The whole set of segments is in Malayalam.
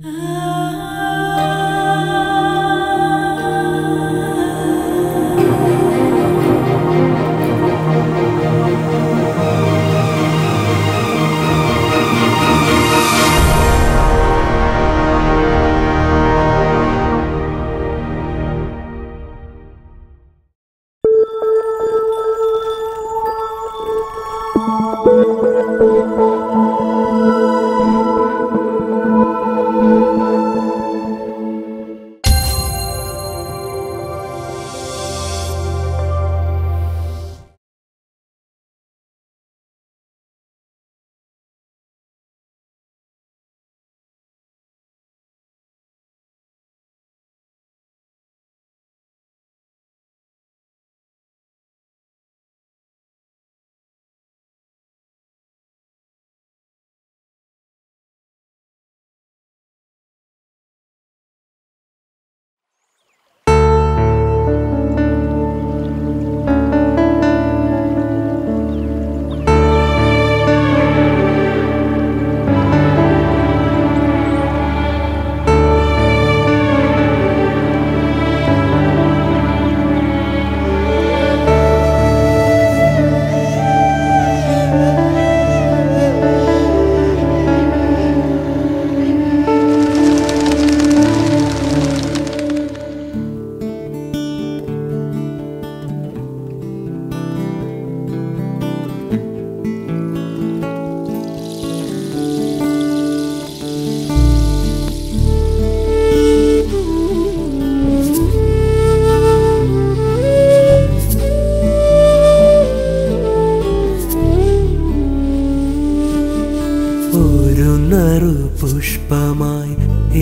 ഒരു നറു പുഷ്പമായി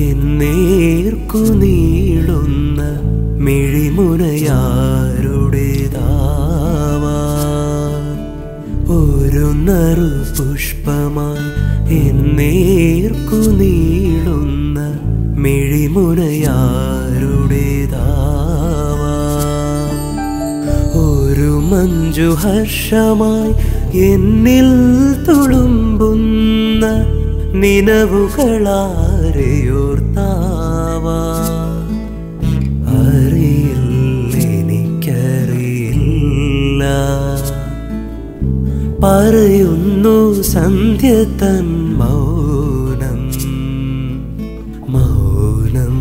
എന്നേർക്കു നീളുന്ന മിഴിമുനയാരുടേതാവാ ഒരു നറു പുഷ്പമായി എന്നേർക്കു നീളുന്ന മിഴിമുനയാരുടേതാവാ ഒരു മഞ്ജുഹർഷമായി എന്നിൽ തുളുമ്പുന്ന നിനവുകളാരെയോർത്താവാ അറിയില്ലെനിക്കറിയില്ല പറയുന്നു സന്ധ്യ തൻ മൗനം മൗനം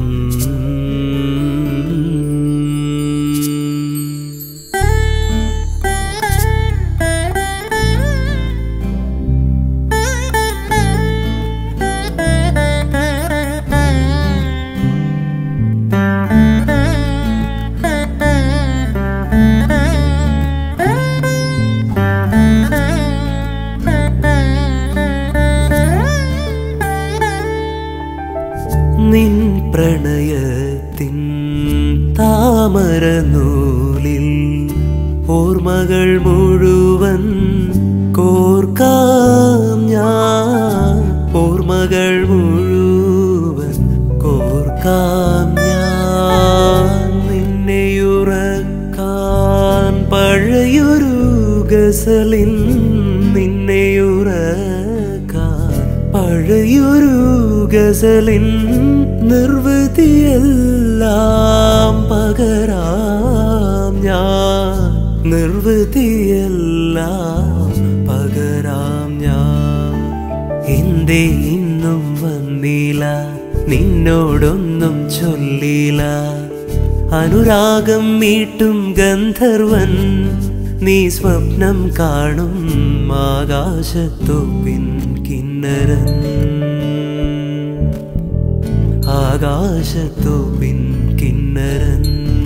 നിൻ പ്രണയത്തിൻ താമര നൂലിൽ ഓർമ്മകൾ മുഴുവൻ കോർക്കാം ഞാൻ ഓർമ്മകൾ മുഴുവൻ കോർക്കാം ഞാൻ നിന്നെയുറക്കാൻ പഴയൊരു ഗസലിൻ നിന്നെയുറക്കാൻ പഴയൊരു ഗസലിൻ നിർവൃതിയെല്ലാം പകരാം ഞാൻ നിർവൃതിയെല്ലാം പകരാം ഞാൻ എന്തേ ഇന്നും വന്നില്ല നിന്നോടൊന്നും ചൊല്ലില്ല അനുരാഗം മീട്ടും ഗന്ധർവൻ നീ സ്വപ്നം കാണും ആകാശത്തൊപ്പിൻ കിന്നരൻ ആകാശത്തൊപ്പിൻ കിന്നരൻ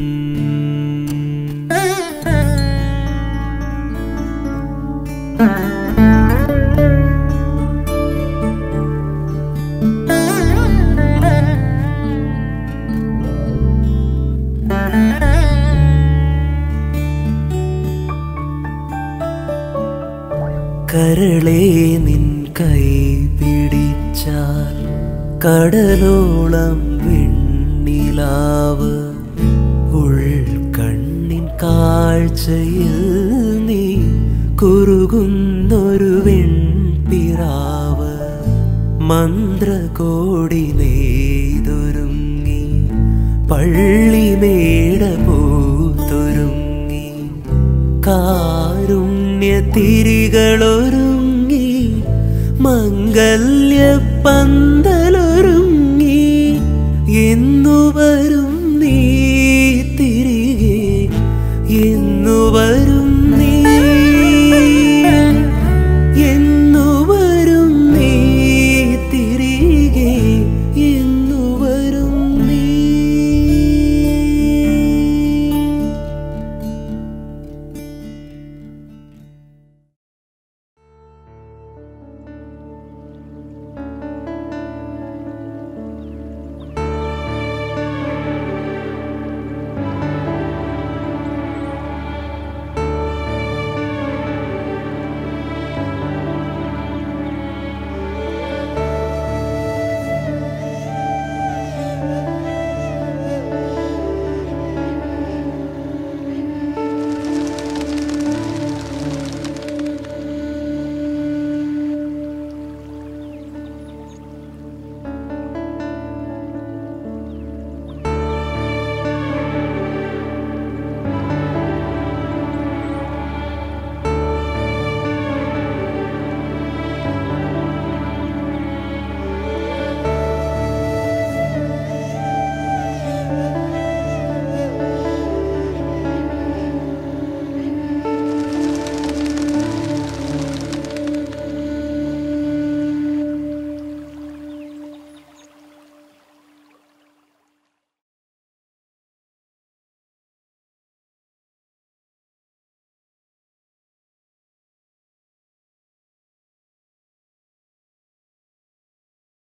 കരളെ നിൻ കൈ പിടിച്ചാൽ കടലോളം വെണ്ണിലാവ് ഉൾക്കണ്ണിൻ കാഴ്ചയിൽ നീ കുറുകുന്നൊരു വെൺപിറാവ് മന്ത്രകോടി നേർ പള്ളിമേട പൂത്തൊരുങ്ങി കാരുണ്യ തിരികളൊരുങ്ങി മംഗല്യ പന്തലൊരുങ്ങി